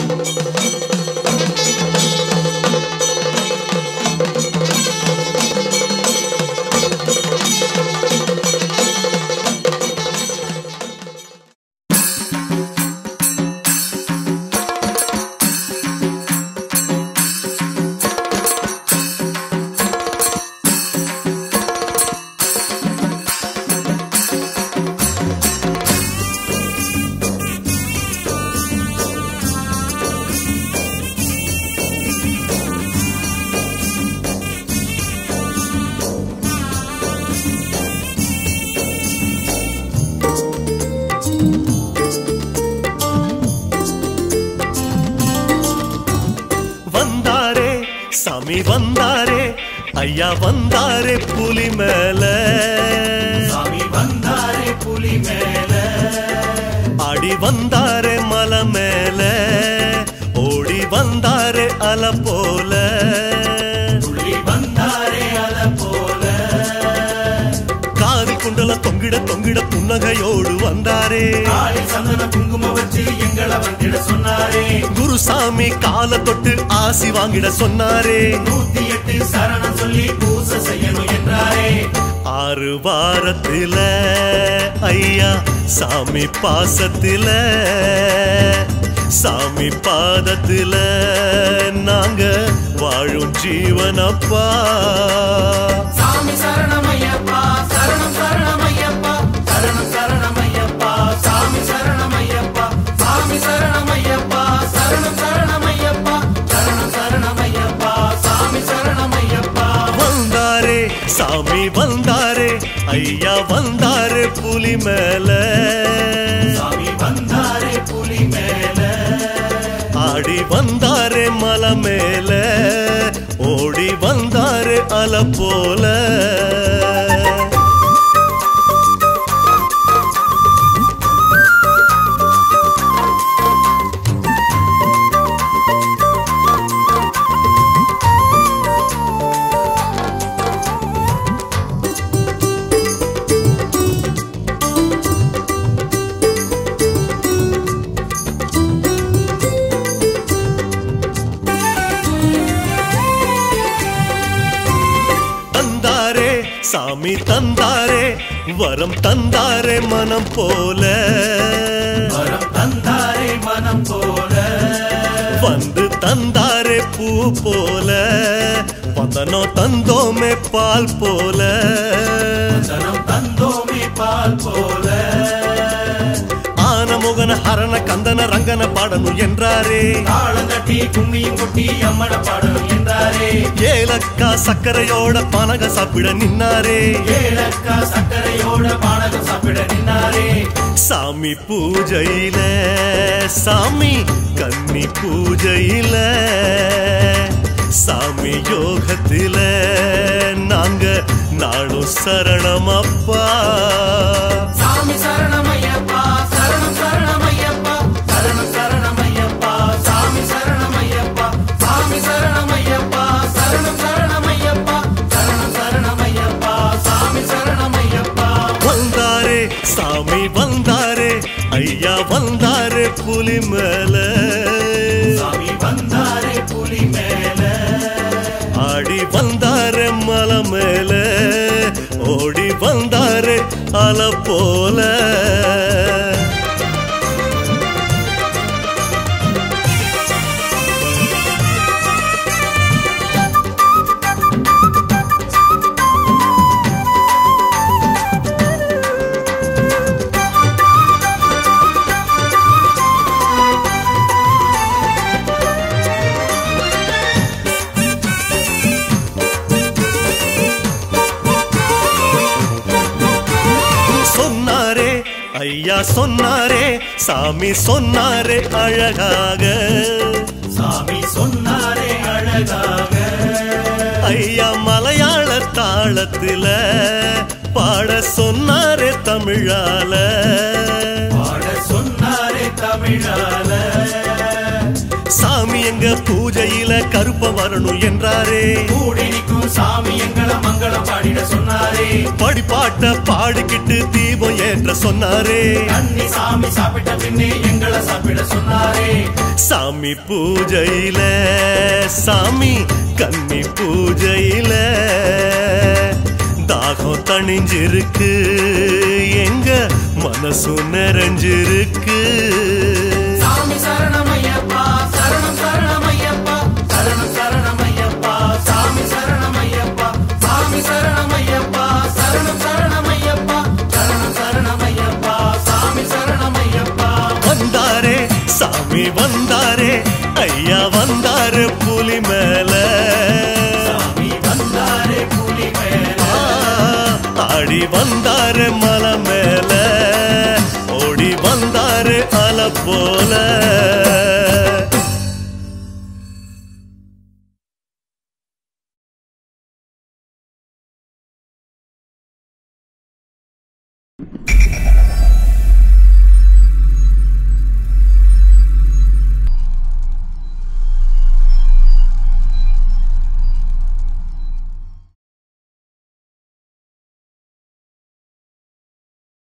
வந்தாரே சாமி வந்தாரே ஐயா வந்தாரே புலி மேல சாமி வந்தாரே புலி மேல அடி வந்தாரே மலை மேல ஓடி வந்தாரே அல போல துள்ளி வந்தாரே அல போல காதி குண்டல தொங்கிட தொங்கிட புன்னகையோடு வந்தாரே காளி சந்தன குங்குமம் வச்சு எங்களை வந்திட சொன்னாரே குருசாமி கால தொட்டு ஆசி வாங்கிட சொன்னாரே நூத்தி எட்டு சரணம் சொல்லி பூசை செய்யணும் என்றாரே ஆறு வாரத்தில ஐயா சாமி பாசத்தில சாமி பாதத்தில நாங்க வாழும் ஜீவனப்பா சாமி சரணமையப்பா சரணம் சரணமையப்பா சரணம் சரணமையப்பா சாமி சரணமையப்பா சாமி சரணமையப்பா சரணம் சரணமையப்பா சரணம் சரணமையப்பா சாமி சரணமையப்பா வந்தாரே சாமி வந்தாரே ஐயா வந்தாரே புலி மேல சாமி வந்தாரே புலி மேல ஆடி வந்தாரே மலை மேல ஓடி வந்தாரே அல போல தந்தாரே சாமி தந்தாரே வரம் தந்தாரே மனம் போல வரம் தந்தாரே மனம் போல வந்து தந்தாரே பூ போல வந்தனோ தந்தோமே பால் போல தனம் தந்தோமே பால் போல ஆனமுகன ஹரண கந்தன ரங்கன பாடணும் என்றாரே தாளம் தட்டி கும்மியும் கொட்டி அம்மட பாடணும் என்றாரே ஏலக்கா சக்கரையோட பானக சாப்பிட நின்னாரே ஏலக்கா சக்கரையோட பானகம் சாப்பிட நின்னாரே சாமி பூஜையில சாமி கன்னி பூஜையில சாமி யோகத்தில நாங்க நாளும் சரணமப்பா சாமி சரணமையப்பா சரணம் சரணமையப்பா சரணம் சரணமையப்பா சாமி சரணமையப்பா சாமி சரணமையப்பா சரணம் சரணமையப்பா சரணம் சரணமையப்பா சாமி சரணமையப்பா வந்தாரே சாமி வந்தாரே ஐயா வந்தாரே புலி மேல சாமி வந்தாரே புலி மேல ஆடி வந்தாரே மலை மேல ஓடி வந்தாரே அல போல சொன்னாரே ஐயா சொன்னாரே சாமி சொன்னாரே அழகாக சாமி சொன்னாரே அழகாக ஐயா மலையாள தாளத்தில பாட சொன்னாரே தமிழால பாட சொன்னாரே தமிழால சாமி எங்க பூஜையில கருப்ப வரணும் என்றாரே கூடி நிற்கும் சாமி எங்களை மங்களம் பாடிட சொன்னாரே படிப்பாட்ட பாடிக்கிட்டு தீபம் ஏற்ற சொன்னாரே கண்ணி சாமி சாப்பிட்ட பின்னே எங்களை சாப்பிட சொன்னாரே சாமி பூஜையில சாமி கன்னி பூஜையில தாகம் தணிஞ்சிருக்கு எங்க மனசு நிறைஞ்சிருக்கு சாமி சரணமையப்பா சரணம் சரணமையப்பா சரணம் சரணமையப்பா சாமி சரணமையப்பா சாமி சரணமையப்பா சரணம் சரணமையப்பா சரணம் சரணமையப்பா சாமி சரணமையப்பா வந்தாரே சாமி வந்தாரே ஐயா வந்தாரு புலி மேல சாமி வந்தாரே புலி மேல ஆ, ஆடி வந்தாரு மலை மேல ஓடி வந்தாரு அல போல